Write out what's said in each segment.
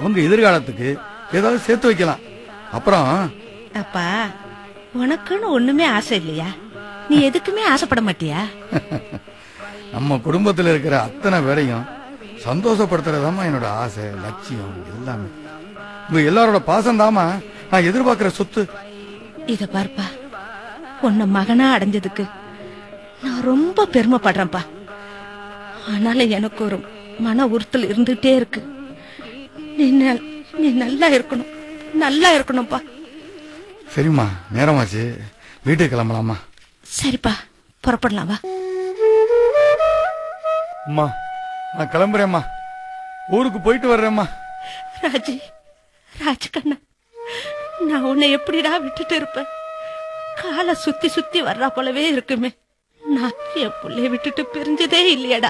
அவங்க எதிர்காலத்துக்கு ஏதாவது சேர்த்து வைக்கலாம் அப்புறம் அப்பா உனக்குன்னு ஒண்ணுமே ஆசை இல்லையா நீ எதுக்குமே ஆசைப்பட மாட்டியா நம்ம குடும்பத்துல இருக்கிற அத்தனை பேரையும் சந்தோஷப்படுத்துறதாம்மா என்னோட ஆசை லட்சியம் எல்லாமே உங்க எல்லாரோட பாசம் நான் எதிர்பார்க்கிற சொத்து இத பார்ப்பா உன்னை மகனா அடைஞ்சதுக்கு நான் ரொம்ப பெருமைப்படுறேன்ப்பா ஆனாலும் எனக்கு ஒரு மன உறுத்தல் இருந்துட்டே இருக்கு நீ நல்- நீ நல்லா இருக்கணும் நல்லா இருக்கணும்ப்பா சரிம்மா நேரமாச்சு வீட்டுக்கு கிளம்பலாமா சரிப்பா புறப்படலாம் வா அம்மா நான் கிளம்புறேம்மா ஊருக்கு போயிட்டு வர்றேம்மா ராஜி ராஜ்கண்ணா நான் உன்னை எப்படிடா விட்டுட்டு இருப்பேன் காலை சுத்தி சுத்தி வர்றா போலவே இருக்குமே நான் என் புள்ளைய விட்டுட்டு பிரிஞ்சதே இல்லையடா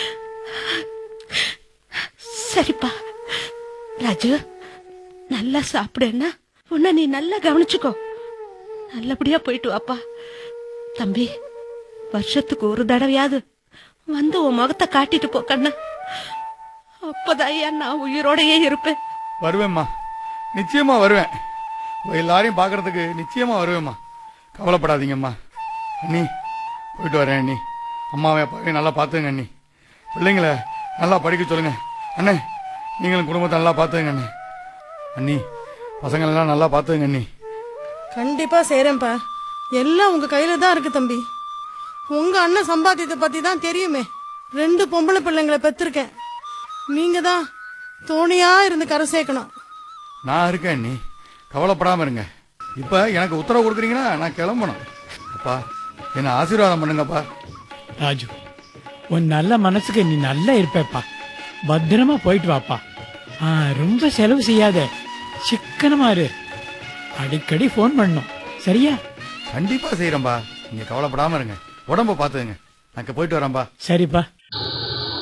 சரிப்பா ராஜு நல்லா சாப்பிடுன்னா உன்னை நீ நல்லா கவனிச்சுக்கோ நல்லபடியா போயிட்டு வாப்பா தம்பி வருஷத்துக்கு ஒரு தடவையாவது வந்து உன் முகத்தை காட்டிட்டு போ கண்ணா அப்பதான் நான் உயிரோடயே இருப்பேன் வருவேம்மா நிச்சயமா வருவேன் உங்க எல்லாரையும் பார்க்கறதுக்கு நிச்சயமா வருவேம்மா கவலைப்படாதீங்கம்மா அண்ணி போயிட்டு வரேன் அண்ணி அம்மாவை அப்பாவையும் நல்லா பார்த்துங்க அண்ணி பிள்ளைங்கள நல்லா படிக்க சொல்லுங்க அண்ணே நீங்களும் குடும்பத்தை நல்லா பார்த்துங்க அண்ணே அண்ணி பசங்களெல்லாம் நல்லா பார்த்துங்க அண்ணி கண்டிப்பா செய்றேன்ப்பா எல்லாம் உங்க கையில தான் இருக்கு தம்பி உங்க அண்ணன் சம்பாத்தியத்தை பத்தி தான் தெரியுமே ரெண்டு பொம்பளை பிள்ளைங்களை பெற்றிருக்கேன் நீங்க தான் தோணியா இருந்து கரை சேர்க்கணும் நான் இருக்கேன் அண்ணி கவலைப்படாம இருங்க இப்ப எனக்கு உத்தரவு கொடுக்குறீங்கன்னா நான் கிளம்பணும் அப்பா என்ன ஆசீர்வாதம் பண்ணுங்கப்பா ராஜு உன் நல்ல மனசுக்கு நீ நல்லா இருப்பேப்பா பத்திரமா போயிட்டு வாப்பா ஆ, ரொம்ப செலவு செய்யாத சிக்கனமா இரு அடிக்கடி ஃபோன் பண்ணும் சரியா கண்டிப்பா செய்யறேன்பா நீங்க கவலைப்படாம இருங்க உடம்ப பாத்துங்க நான் போயிட்டு வரேன்பா சரிப்பா